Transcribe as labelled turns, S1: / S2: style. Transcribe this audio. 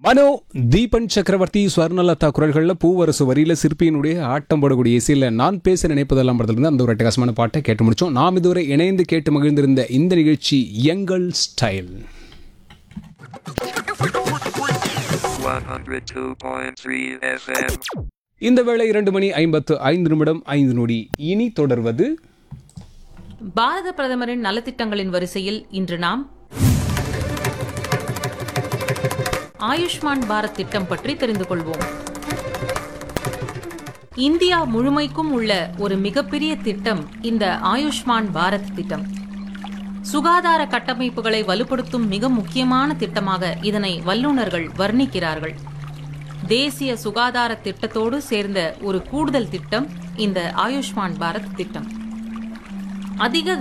S1: மனோ தீபன் சக்கரவர்த்தி ஸ்வர்ணலதா குரல்களில் பூவரசு வரியில சிற்பியினுடைய ஆட்டம் போடக்கூடிய இசையில் நான் பேச நினைப்பதெல்லாம் படத்துலேருந்து அந்த ஒரு அட்டகாசமான பாட்டை கேட்டு முடிச்சோம் நாம் இதுவரை இணைந்து கேட்டு மகிழ்ந்திருந்த இந்த நிகழ்ச்சி எங்கள் ஸ்டைல்
S2: 102.3 FM.
S1: இந்த வேளை இரண்டு மணி ஐம்பத்து ஐந்து நிமிடம் ஐந்து நொடி இனி தொடர்வது
S3: பாரத பிரதமரின் நலத்திட்டங்களின் வரிசையில் இன்று நாம் ஆயுஷ்மான் பாரத் திட்டம் பற்றி தெரிந்து கொள்வோம் இந்தியா முழுமைக்கும் உள்ள ஒரு மிகப்பெரிய திட்டம் இந்த ஆயுஷ்மான் பாரத் திட்டம் சுகாதார கட்டமைப்புகளை வலுப்படுத்தும் மிக முக்கியமான திட்டமாக இதனை வல்லுநர்கள் வர்ணிக்கிறார்கள் தேசிய சுகாதார திட்டத்தோடு சேர்ந்த ஒரு கூடுதல் திட்டம் இந்த ஆயுஷ்மான் பாரத் திட்டம் அதிக